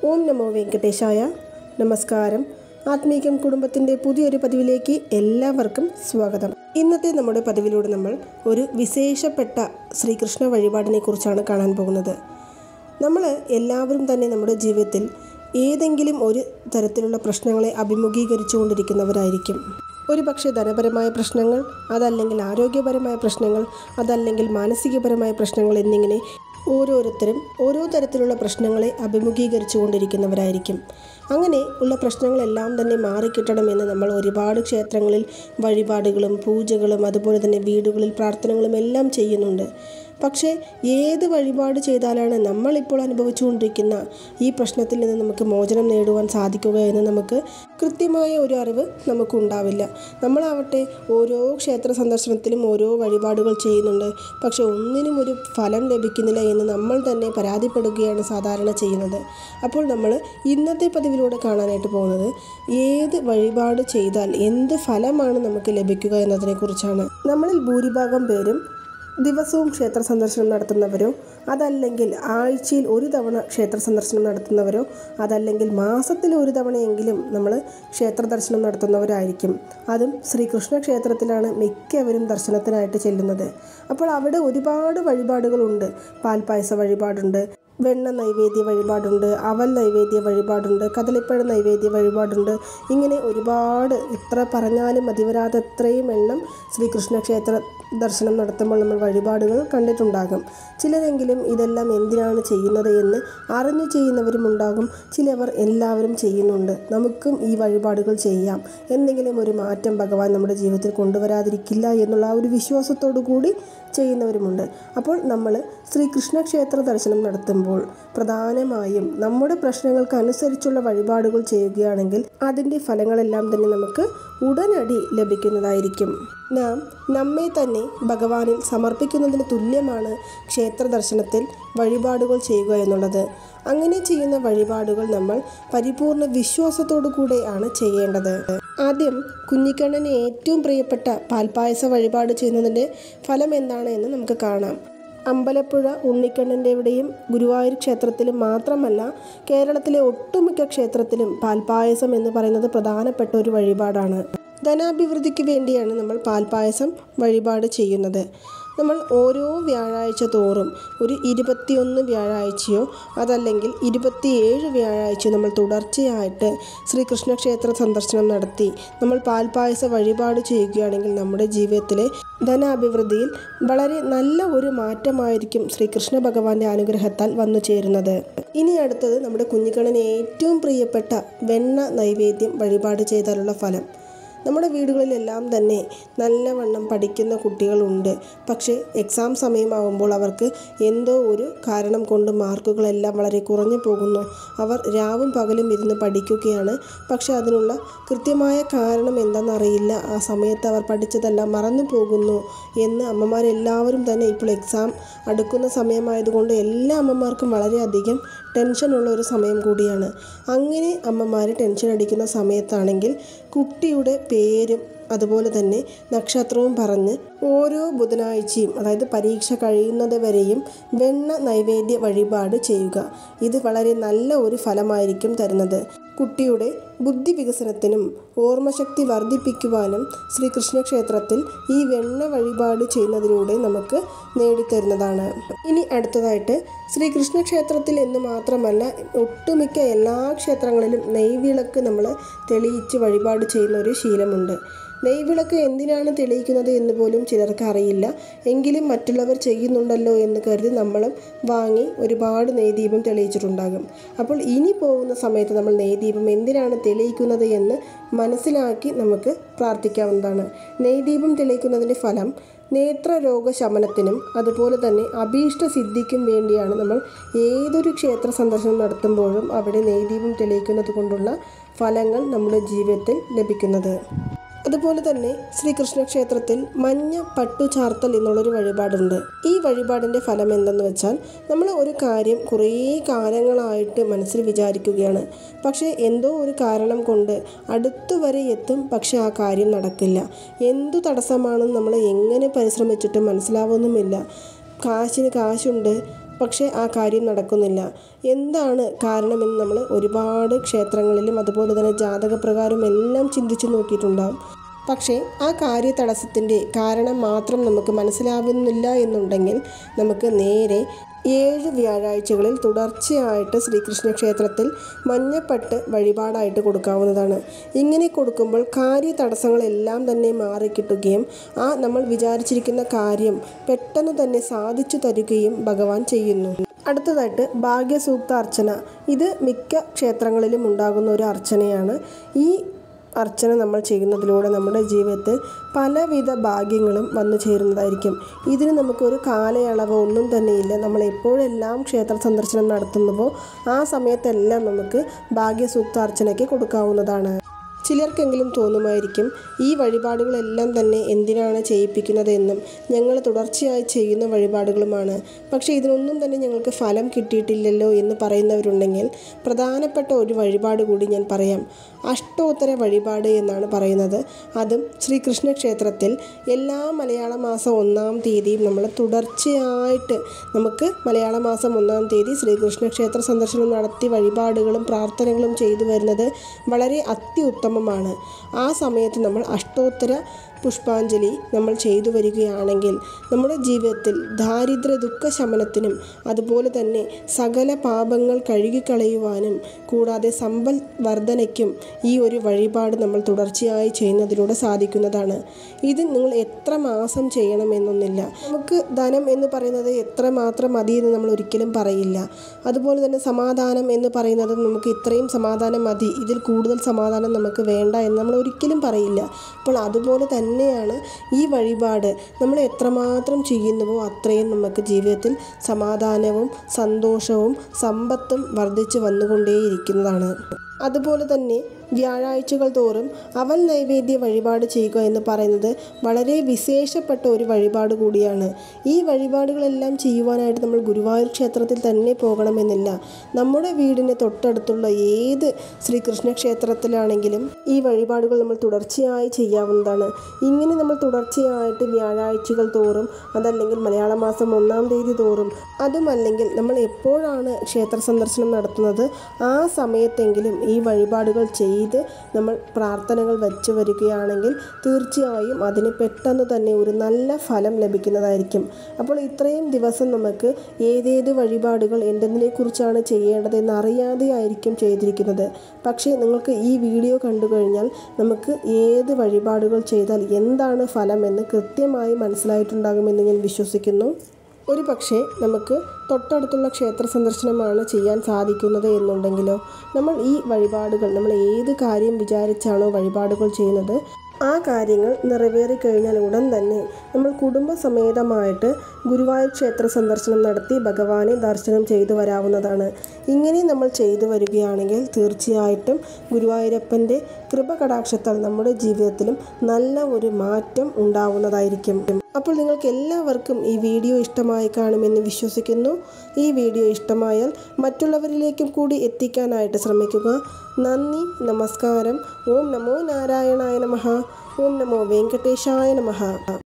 ഓം നമോ വെങ്കടേശായ നമസ്കാരം ആത്മീകം കുടുംബത്തിൻ്റെ പുതിയൊരു പതിവിലേക്ക് എല്ലാവർക്കും സ്വാഗതം ഇന്നത്തെ നമ്മുടെ പതിവിലൂടെ നമ്മൾ ഒരു വിശേഷപ്പെട്ട ശ്രീകൃഷ്ണ വഴിപാടിനെ കുറിച്ചാണ് കാണാൻ പോകുന്നത് നമ്മൾ എല്ലാവരും തന്നെ നമ്മുടെ ജീവിതത്തിൽ ഏതെങ്കിലും ഒരു തരത്തിലുള്ള പ്രശ്നങ്ങളെ അഭിമുഖീകരിച്ചുകൊണ്ടിരിക്കുന്നവരായിരിക്കും ഒരു പക്ഷേ ധനപരമായ പ്രശ്നങ്ങൾ അതല്ലെങ്കിൽ ആരോഗ്യപരമായ പ്രശ്നങ്ങൾ അതല്ലെങ്കിൽ മാനസികപരമായ പ്രശ്നങ്ങൾ എന്നിങ്ങനെ ഓരോരുത്തരും ഓരോ തരത്തിലുള്ള പ്രശ്നങ്ങളെ അഭിമുഖീകരിച്ചു കൊണ്ടിരിക്കുന്നവരായിരിക്കും അങ്ങനെ ഉള്ള പ്രശ്നങ്ങളെല്ലാം തന്നെ മാറിക്കിട്ടണമെന്ന് നമ്മൾ ഒരുപാട് ക്ഷേത്രങ്ങളിൽ വഴിപാടുകളും പൂജകളും അതുപോലെ തന്നെ വീടുകളിൽ പ്രാർത്ഥനകളും എല്ലാം ചെയ്യുന്നുണ്ട് പക്ഷേ ഏത് വഴിപാട് ചെയ്താലാണ് നമ്മളിപ്പോൾ അനുഭവിച്ചുകൊണ്ടിരിക്കുന്ന ഈ പ്രശ്നത്തിൽ നിന്ന് നമുക്ക് മോചനം നേടുവാൻ സാധിക്കുക എന്ന് നമുക്ക് കൃത്യമായ ഒരു അറിവ് നമുക്കുണ്ടാവില്ല നമ്മളാവട്ടെ ഓരോ ക്ഷേത്ര സന്ദർശനത്തിലും ഓരോ വഴിപാടുകൾ ചെയ്യുന്നുണ്ട് പക്ഷെ ഒന്നിനും ഒരു ഫലം ലഭിക്കുന്നില്ല എന്ന് നമ്മൾ തന്നെ പരാതിപ്പെടുകയാണ് സാധാരണ ചെയ്യുന്നത് അപ്പോൾ നമ്മൾ ഇന്നത്തെ പതിവിലൂടെ കാണാനായിട്ട് പോകുന്നത് ഏത് വഴിപാട് ചെയ്താൽ എന്ത് ഫലമാണ് നമുക്ക് ലഭിക്കുക എന്നതിനെക്കുറിച്ചാണ് നമ്മളിൽ ഭൂരിഭാഗം പേരും ദിവസവും ക്ഷേത്ര സന്ദർശനം നടത്തുന്നവരോ അതല്ലെങ്കിൽ ആഴ്ചയിൽ ഒരു തവണ ക്ഷേത്ര സന്ദർശനം നടത്തുന്നവരോ അതല്ലെങ്കിൽ മാസത്തിൽ ഒരു തവണയെങ്കിലും നമ്മൾ ക്ഷേത്ര ദർശനം നടത്തുന്നവരായിരിക്കും അതും ശ്രീകൃഷ്ണ ക്ഷേത്രത്തിലാണ് മിക്കവരും ദർശനത്തിനായിട്ട് ചെല്ലുന്നത് അപ്പോൾ അവിടെ ഒരുപാട് വഴിപാടുകളുണ്ട് പാൽപ്പായസ വഴിപാടുണ്ട് വെണ്ണ നൈവേദ്യ വഴിപാടുണ്ട് അവൽ നൈവേദ്യ വഴിപാടുണ്ട് കദളിപ്പഴ നൈവേദ്യ വഴിപാടുണ്ട് ഇങ്ങനെ ഒരുപാട് എത്ര പറഞ്ഞാലും മതിവരാതെ എത്രയും എണ്ണം ശ്രീകൃഷ്ണ ക്ഷേത്ര ദർശനം നടത്തുമ്പോൾ നമ്മൾ വഴിപാടുകൾ കണ്ടിട്ടുണ്ടാകും ചിലരെങ്കിലും ഇതെല്ലാം എന്തിനാണ് ചെയ്യുന്നത് എന്ന് അറിഞ്ഞു ചെയ്യുന്നവരും ഉണ്ടാകും ചിലവർ എല്ലാവരും ചെയ്യുന്നുണ്ട് നമുക്കും ഈ വഴിപാടുകൾ ചെയ്യാം എന്തെങ്കിലും ഒരു മാറ്റം ഭഗവാൻ നമ്മുടെ ജീവിതത്തിൽ കൊണ്ടുവരാതിരിക്കില്ല എന്നുള്ള ആ ഒരു വിശ്വാസത്തോടു കൂടി ചെയ്യുന്നവരുമുണ്ട് അപ്പോൾ നമ്മൾ ശ്രീകൃഷ്ണ ക്ഷേത്ര ദർശനം നടത്തുമ്പോൾ പ്രധാനമായും നമ്മുടെ പ്രശ്നങ്ങൾക്ക് അനുസരിച്ചുള്ള വഴിപാടുകൾ ചെയ്യുകയാണെങ്കിൽ അതിൻ്റെ ഫലങ്ങളെല്ലാം തന്നെ നമുക്ക് ഉടനടി ലഭിക്കുന്നതായിരിക്കും നാം നമ്മെ തന്നെ ഭഗവാനിൽ സമർപ്പിക്കുന്നതിന് തുല്യമാണ് ക്ഷേത്ര ദർശനത്തിൽ വഴിപാടുകൾ ചെയ്യുക എന്നുള്ളത് അങ്ങനെ ചെയ്യുന്ന വഴിപാടുകൾ നമ്മൾ പരിപൂർണ വിശ്വാസത്തോടു കൂടെയാണ് ചെയ്യേണ്ടത് ആദ്യം കുഞ്ഞിക്കണ്ണന് ഏറ്റവും പ്രിയപ്പെട്ട പാൽപ്പായസ വഴിപാട് ചെയ്യുന്നതിൻ്റെ ഫലം എന്താണ് എന്ന് നമുക്ക് കാണാം അമ്പലപ്പുഴ ഉണ്ണിക്കണ്ണൻ്റെവിടെയും ഗുരുവായൂർ ക്ഷേത്രത്തിലും മാത്രമല്ല കേരളത്തിലെ ഒട്ടുമിക്ക ക്ഷേത്രത്തിലും പാൽപ്പായസം എന്ന് പറയുന്നത് പ്രധാനപ്പെട്ട ഒരു വഴിപാടാണ് ധനാഭിവൃദ്ധിക്ക് വേണ്ടിയാണ് നമ്മൾ പാൽപ്പായസം വഴിപാട് ചെയ്യുന്നത് നമ്മൾ ഓരോ വ്യാഴാഴ്ച തോറും ഒരു ഇരുപത്തിയൊന്ന് വ്യാഴാഴ്ചയോ അതല്ലെങ്കിൽ ഇരുപത്തിയേഴ് വ്യാഴാഴ്ചയോ നമ്മൾ തുടർച്ചയായിട്ട് ശ്രീകൃഷ്ണ ക്ഷേത്ര സന്ദർശനം നടത്തി നമ്മൾ പാൽപ്പായസ വഴിപാട് ചെയ്യുകയാണെങ്കിൽ നമ്മുടെ ജീവിതത്തിലെ ധനാഭിവൃദ്ധിയിൽ വളരെ നല്ല ഒരു മാറ്റമായിരിക്കും ശ്രീകൃഷ്ണ ഭഗവാന്റെ അനുഗ്രഹത്താൽ വന്നു ചേരുന്നത് ഇനി അടുത്തത് നമ്മുടെ കുഞ്ഞിക്കണ്ണന് ഏറ്റവും പ്രിയപ്പെട്ട വെണ്ണ നൈവേദ്യം വഴിപാട് ചെയ്താലുള്ള ഫലം നമ്മുടെ വീടുകളിലെല്ലാം തന്നെ നല്ലവണ്ണം പഠിക്കുന്ന കുട്ടികളുണ്ട് പക്ഷേ എക്സാം സമയമാകുമ്പോൾ അവർക്ക് എന്തോ ഒരു കാരണം കൊണ്ട് മാർക്കുകളെല്ലാം വളരെ കുറഞ്ഞു പോകുന്നു അവർ രാവും പകലും ഇരുന്ന് പഠിക്കുകയാണ് പക്ഷേ അതിനുള്ള കൃത്യമായ കാരണം എന്താണെന്നറിയില്ല ആ സമയത്ത് അവർ പഠിച്ചതെല്ലാം മറന്നു പോകുന്നു എന്ന് അമ്മമാരെല്ലാവരും തന്നെ ഇപ്പോൾ എക്സാം അടുക്കുന്ന സമയമായതുകൊണ്ട് എല്ലാ അമ്മമാർക്കും വളരെയധികം ടെൻഷനുള്ള ഒരു സമയം കൂടിയാണ് അങ്ങനെ അമ്മമാർ ടെൻഷൻ അടിക്കുന്ന സമയത്താണെങ്കിൽ കുട്ടിയുടെ പേരും അതുപോലെ തന്നെ നക്ഷത്രവും പറഞ്ഞ് ഓരോ ബുധനാഴ്ചയും അതായത് പരീക്ഷ കഴിയുന്നത് വരെയും വെണ്ണ നൈവേദ്യ വഴിപാട് ചെയ്യുക ഇത് വളരെ നല്ല ഒരു ഫലമായിരിക്കും തരുന്നത് കുട്ടിയുടെ ബുദ്ധി വികസനത്തിനും ഓർമ്മശക്തി വർദ്ധിപ്പിക്കുവാനും ശ്രീകൃഷ്ണ ക്ഷേത്രത്തിൽ ഈ വെണ്ണ വഴിപാട് ചെയ്യുന്നതിലൂടെ നമുക്ക് നേടിത്തരുന്നതാണ് ഇനി അടുത്തതായിട്ട് ശ്രീകൃഷ്ണ ക്ഷേത്രത്തിൽ എന്ന് മാത്രമല്ല ഒട്ടുമിക്ക എല്ലാ ക്ഷേത്രങ്ങളിലും നെയ്വിളക്ക് നമ്മൾ തെളിയിച്ച് വഴിപാട് ചെയ്യുന്ന ഒരു ശീലമുണ്ട് നെയ്വിളക്ക് എന്തിനാണ് തെളിയിക്കുന്നത് എന്ന് പോലും ചിലർക്ക് അറിയില്ല എങ്കിലും മറ്റുള്ളവർ ചെയ്യുന്നുണ്ടല്ലോ എന്ന് കരുതി നമ്മളും വാങ്ങി ഒരുപാട് നെയ്ദീപം തെളിയിച്ചിട്ടുണ്ടാകും അപ്പോൾ ഇനി പോകുന്ന സമയത്ത് നമ്മൾ നെയ്ദീപം എന്തിനാണ് തെളിയിക്കുന്നത് എന്ന് മനസ്സിലാക്കി നമുക്ക് പ്രാർത്ഥിക്കാവുന്നതാണ് നെയ്ദീപം തെളിയിക്കുന്നതിൻ്റെ ഫലം നേത്രരോഗ ശമനത്തിനും അതുപോലെ തന്നെ അഭീഷ്ട സിദ്ധിക്കും വേണ്ടിയാണ് നമ്മൾ ഏതൊരു ക്ഷേത്ര സന്ദർശനം നടത്തുമ്പോഴും അവിടെ നെയ്ദീപം തെളിയിക്കുന്നത് കൊണ്ടുള്ള ഫലങ്ങൾ നമ്മുടെ ജീവിതത്തിൽ ലഭിക്കുന്നത് അതുപോലെ തന്നെ ശ്രീകൃഷ്ണ ക്ഷേത്രത്തിൽ മഞ്ഞ പട്ടു ചാർത്തൽ എന്നുള്ളൊരു വഴിപാടുണ്ട് ഈ വഴിപാടിൻ്റെ ഫലം എന്തെന്ന് വെച്ചാൽ നമ്മൾ ഒരു കാര്യം കുറേ കാലങ്ങളായിട്ട് മനസ്സിൽ വിചാരിക്കുകയാണ് പക്ഷേ എന്തോ ഒരു കാരണം കൊണ്ട് അടുത്തു വരെ എത്തും പക്ഷെ ആ കാര്യം നടക്കില്ല എന്തു തടസ്സമാണെന്ന് നമ്മൾ എങ്ങനെ പരിശ്രമിച്ചിട്ടും മനസ്സിലാവുന്നുമില്ല കാശിന് കാശുണ്ട് പക്ഷേ ആ കാര്യം നടക്കുന്നില്ല എന്താണ് കാരണമെന്ന് നമ്മൾ ഒരുപാട് ക്ഷേത്രങ്ങളിലും അതുപോലെ തന്നെ ജാതകപ്രകാരം എല്ലാം ചിന്തിച്ചു നോക്കിയിട്ടുണ്ടാകും പക്ഷേ ആ കാര്യ തടസ്സത്തിൻ്റെ കാരണം മാത്രം നമുക്ക് മനസ്സിലാവുന്നില്ല എന്നുണ്ടെങ്കിൽ നമുക്ക് നേരെ ഏഴ് വ്യാഴാഴ്ചകളിൽ തുടർച്ചയായിട്ട് ശ്രീകൃഷ്ണ ക്ഷേത്രത്തിൽ മഞ്ഞപ്പട്ട് വഴിപാടായിട്ട് കൊടുക്കാവുന്നതാണ് ഇങ്ങനെ കൊടുക്കുമ്പോൾ കാര്യ തടസ്സങ്ങളെല്ലാം തന്നെ മാറിക്കിട്ടുകയും ആ നമ്മൾ വിചാരിച്ചിരിക്കുന്ന കാര്യം പെട്ടെന്ന് തന്നെ സാധിച്ചു തരികയും ഭഗവാൻ ചെയ്യുന്നു അടുത്തതായിട്ട് ഭാഗ്യസൂക്ത അർച്ചന ഇത് മിക്ക ക്ഷേത്രങ്ങളിലും ഉണ്ടാകുന്ന ഒരു അർച്ചനയാണ് ഈ അർച്ചന നമ്മൾ ചെയ്യുന്നതിലൂടെ നമ്മുടെ ജീവിതത്തിൽ പലവിധ ഭാഗ്യങ്ങളും വന്നു ചേരുന്നതായിരിക്കും ഇതിന് നമുക്കൊരു കാലയളവ് ഒന്നും തന്നെയില്ല നമ്മൾ എപ്പോഴെല്ലാം ക്ഷേത്ര സന്ദർശനം നടത്തുന്നുവോ ആ സമയത്തെല്ലാം നമുക്ക് ഭാഗ്യസൂക്ത അർച്ചനയ്ക്ക് കൊടുക്കാവുന്നതാണ് ചിലർക്കെങ്കിലും തോന്നുമായിരിക്കും ഈ വഴിപാടുകളെല്ലാം തന്നെ എന്തിനാണ് ചെയ്യിപ്പിക്കുന്നതെന്നും ഞങ്ങൾ തുടർച്ചയായി ചെയ്യുന്ന വഴിപാടുകളുമാണ് പക്ഷേ ഇതിനൊന്നും തന്നെ ഞങ്ങൾക്ക് ഫലം കിട്ടിയിട്ടില്ലല്ലോ എന്ന് പറയുന്നവരുണ്ടെങ്കിൽ പ്രധാനപ്പെട്ട ഒരു വഴിപാട് കൂടി ഞാൻ പറയാം അഷ്ടോത്തര വഴിപാട് എന്നാണ് പറയുന്നത് അതും ശ്രീകൃഷ്ണ ക്ഷേത്രത്തിൽ എല്ലാ മലയാള മാസം ഒന്നാം തീയതിയും നമ്മൾ തുടർച്ചയായിട്ട് നമുക്ക് മലയാള മാസം ഒന്നാം തീയതി ശ്രീകൃഷ്ണ ക്ഷേത്ര സന്ദർശനം നടത്തി വഴിപാടുകളും പ്രാർത്ഥനകളും ചെയ്തു വരുന്നത് വളരെ അത്യുത്തമമാണ് ആ സമയത്ത് നമ്മൾ അഷ്ടോത്തര പുഷ്പാഞ്ജലി നമ്മൾ ചെയ്തു വരികയാണെങ്കിൽ നമ്മുടെ ജീവിതത്തിൽ ദാരിദ്ര്യ ദുഃഖ ശമനത്തിനും അതുപോലെ തന്നെ സകല പാപങ്ങൾ കഴുകിക്കളയുവാനും കൂടാതെ സമ്പൽ വർധനയ്ക്കും ഈ ഒരു വഴിപാട് നമ്മൾ തുടർച്ചയായി ചെയ്യുന്നതിലൂടെ സാധിക്കുന്നതാണ് ഇത് നിങ്ങൾ എത്ര മാസം ചെയ്യണമെന്നൊന്നില്ല നമുക്ക് ധനം എന്ന് പറയുന്നത് എത്ര മാത്രം മതി എന്ന് നമ്മൾ ഒരിക്കലും പറയില്ല അതുപോലെ തന്നെ സമാധാനം എന്ന് പറയുന്നത് നമുക്ക് ഇത്രയും സമാധാനം മതി ഇതിൽ കൂടുതൽ സമാധാനം നമുക്ക് വേണ്ട എന്ന് നമ്മൾ ഒരിക്കലും പറയില്ല അപ്പോൾ അതുപോലെ തന്നെയാണ് ഈ വഴിപാട് നമ്മൾ എത്രമാത്രം ചെയ്യുന്നുവോ അത്രയും നമുക്ക് ജീവിതത്തിൽ സമാധാനവും സന്തോഷവും സമ്പത്തും വർദ്ധിച്ചു വന്നുകൊണ്ടേയിരിക്കുന്നതാണ് അതുപോലെ തന്നെ വ്യാഴാഴ്ചകൾ തോറും അവൽ നൈവേദ്യ വഴിപാട് ചെയ്യുക എന്ന് പറയുന്നത് വളരെ വിശേഷപ്പെട്ട ഒരു വഴിപാട് കൂടിയാണ് ഈ വഴിപാടുകളെല്ലാം ചെയ്യുവാനായിട്ട് നമ്മൾ ഗുരുവായൂർ ക്ഷേത്രത്തിൽ തന്നെ പോകണമെന്നില്ല നമ്മുടെ വീടിന് തൊട്ടടുത്തുള്ള ഏത് ശ്രീകൃഷ്ണ ക്ഷേത്രത്തിലാണെങ്കിലും ഈ വഴിപാടുകൾ നമ്മൾ തുടർച്ചയായി ചെയ്യാവുന്നതാണ് ഇങ്ങനെ നമ്മൾ തുടർച്ചയായിട്ട് വ്യാഴാഴ്ചകൾ തോറും അതല്ലെങ്കിൽ മലയാള മാസം ഒന്നാം തീയതി തോറും അതുമല്ലെങ്കിൽ നമ്മൾ എപ്പോഴാണ് ക്ഷേത്ര സന്ദർശനം നടത്തുന്നത് ആ സമയത്തെങ്കിലും ഈ വഴിപാടുകൾ ചെയ്ത് നമ്മൾ പ്രാർത്ഥനകൾ വച്ചു വരികയാണെങ്കിൽ തീർച്ചയായും അതിന് പെട്ടെന്ന് തന്നെ ഒരു നല്ല ഫലം ലഭിക്കുന്നതായിരിക്കും അപ്പോൾ ഇത്രയും ദിവസം നമുക്ക് ഏതേത് വഴിപാടുകൾ എന്തെന്നിനെക്കുറിച്ചാണ് ചെയ്യേണ്ടതെന്ന് അറിയാതെ ആയിരിക്കും ചെയ്തിരിക്കുന്നത് പക്ഷേ നിങ്ങൾക്ക് ഈ വീഡിയോ കണ്ടു കഴിഞ്ഞാൽ നമുക്ക് ഏത് വഴിപാടുകൾ ചെയ്താൽ എന്താണ് ഫലം എന്ന് കൃത്യമായി മനസ്സിലായിട്ടുണ്ടാകുമെന്ന് ഞാൻ വിശ്വസിക്കുന്നു ഒരു പക്ഷേ നമുക്ക് തൊട്ടടുത്തുള്ള ക്ഷേത്ര സന്ദർശനമാണ് ചെയ്യാൻ സാധിക്കുന്നത് എന്നുണ്ടെങ്കിലോ നമ്മൾ ഈ വഴിപാടുകൾ നമ്മൾ ഏത് കാര്യം വിചാരിച്ചാണോ വഴിപാടുകൾ ചെയ്യുന്നത് ആ കാര്യങ്ങൾ നിറവേറിക്കഴിഞ്ഞാൽ ഉടൻ തന്നെ നമ്മൾ കുടുംബസമേതമായിട്ട് ഗുരുവായൂർ ക്ഷേത്ര സന്ദർശനം നടത്തി ഭഗവാനെ ദർശനം ചെയ്തു വരാവുന്നതാണ് ഇങ്ങനെ നമ്മൾ ചെയ്തു വരികയാണെങ്കിൽ തീർച്ചയായിട്ടും ഗുരുവായൂരപ്പൻ്റെ കൃപ കടാക്ഷത്താൽ നമ്മുടെ ജീവിതത്തിലും നല്ല ഒരു മാറ്റം ഉണ്ടാവുന്നതായിരിക്കും അപ്പോൾ നിങ്ങൾക്ക് എല്ലാവർക്കും ഈ വീഡിയോ ഇഷ്ടമായി കാണുമെന്ന് വിശ്വസിക്കുന്നു ഈ വീഡിയോ ഇഷ്ടമായാൽ മറ്റുള്ളവരിലേക്കും കൂടി എത്തിക്കാനായിട്ട് ശ്രമിക്കുക നന്ദി നമസ്കാരം ഓം നമോ നാരായണായ നമഃ ഓം നമോ വെങ്കടേശായ നമഃ